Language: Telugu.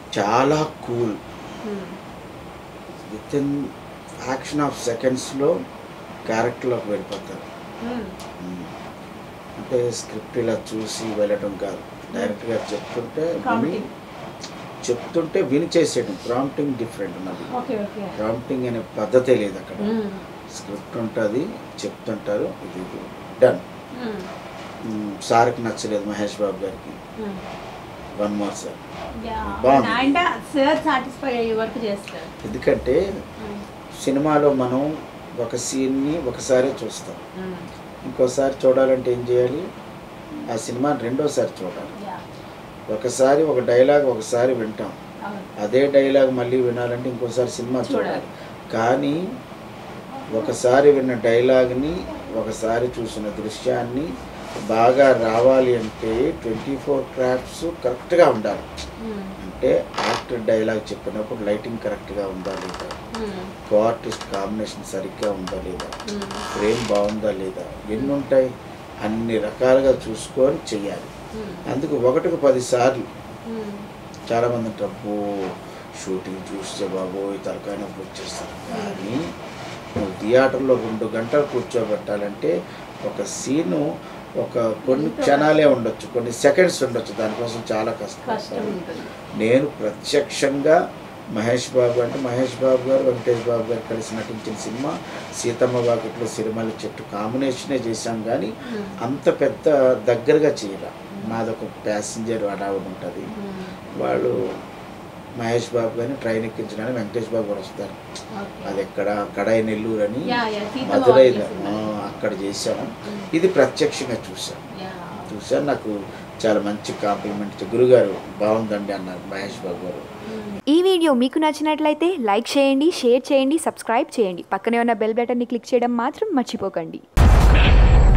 చాలా cool with in action of సెకండ్స్లో క్యారెక్టర్లోకి వెళ్ళిపోతారు మ్మ్. అంటే స్క్రిప్ట్ ఇలా చూసి వెళ్ళడం కాదు డైరెక్ట్గా చెప్తుంటే విని Prompting. చెప్తుంటే విని చేసేయడం ప్రాంప్టింగ్ డిఫరెంట్ ఉన్నది ఓకే ఓకే ప్రాంప్టింగ్ అనే పద్ధతే లేదు అక్కడ స్క్రిప్ట్ ఉంటుంది చెప్తుంటారు ఇది డన్ సార్కి నచ్చలేదు మహేష్ బాబు గారికి వన్ మోర్ సార్ బాగుంది. అంటే సార్ సాటిస్ఫై అయ్యే వరకు చేస్తారు ఎందుకంటే సినిమాలో మనం ఒక సీన్ని ఒకసారి చూస్తాం ఇంకోసారి చూడాలంటే ఏం చేయాలి ఆ సినిమా రెండోసారి చూడాలి ఒకసారి ఒక డైలాగ్ ఒకసారి వింటాం అదే డైలాగ్ మళ్ళీ వినాలంటే ఇంకోసారి సినిమా చూడాలి చూడాలి. కానీ ఒకసారి విన్న డైలాగ్ని ఒకసారి చూసిన దృశ్యాన్ని బాగా రావాలి అంటే ట్వంటీ ఫోర్ క్రాఫ్ట్స్ కరెక్ట్గా ఉండాలి అంటే యాక్టర్ డైలాగ్ చెప్పినప్పుడు లైటింగ్ కరెక్ట్గా ఉందా లేదా కో ఆర్టిస్ట్ కాంబినేషన్ సరిగ్గా ఉందా లేదా ఫ్రేమ్ బాగుందా లేదా ఎన్ని ఉంటాయి అన్ని రకాలుగా చూసుకొని చెయ్యాలి అందుకు ఒకటికి పది సార్లు చాలామంది అంటారు అబ్బో షూటింగ్ చూస్తే బాబోయ్ తలకాయ నొప్పి వచ్చేస్తారు కానీ నువ్వు థియేటర్లో రెండు గంటలు కూర్చోబెట్టాలంటే ఒక సీను ఒక కొన్ని క్షణాలే ఉండొచ్చు కొన్ని సెకండ్స్ ఉండొచ్చు దానికోసం చాలా కష్టం కష్టం ఉంటుంది నేను ప్రత్యక్షంగా మహేష్ బాబు అంటే మహేష్ బాబు గారు వెంకటేష్ బాబు గారు కలిసి నటించిన సినిమా సీతమ్మ వాకిట్లో సిరిమల్లి చెట్టు కాంబినేషనే చేశాం కానీ అంత పెద్ద దగ్గరగా చేయాల మాదొక ప్యాసింజర్ అడావుడు ఉంటుంది వాళ్ళు మహేష్ బాబు గారిని ట్రైన్ ఎక్కించడానికి వెంకటేష్ బాబు కూడా వస్తారు అది ఎక్కడ కడాయి నెల్లూరు అని యా యా సీతమ్మ మధురై వాకిలి ఆ, సినిమా. అక్కడ చేశాము మ్మ్. ఇది ప్రత్యక్షంగా చూశాను యా. చూశాను నాకు చాలా మంచి కాంప్లిమెంట్ గురుగారు బాగుందండి అన్నారు మహేష్ బాబు గారు ఈ వీడియో మీకు నచ్చినట్లయితే లైక్ చేయండి షేర్ చేయండి సబ్స్క్రైబ్ చేయండి పక్కనే ఉన్న బెల్ బటన్ని క్లిక్ చేయడం మాత్రం మర్చిపోకండి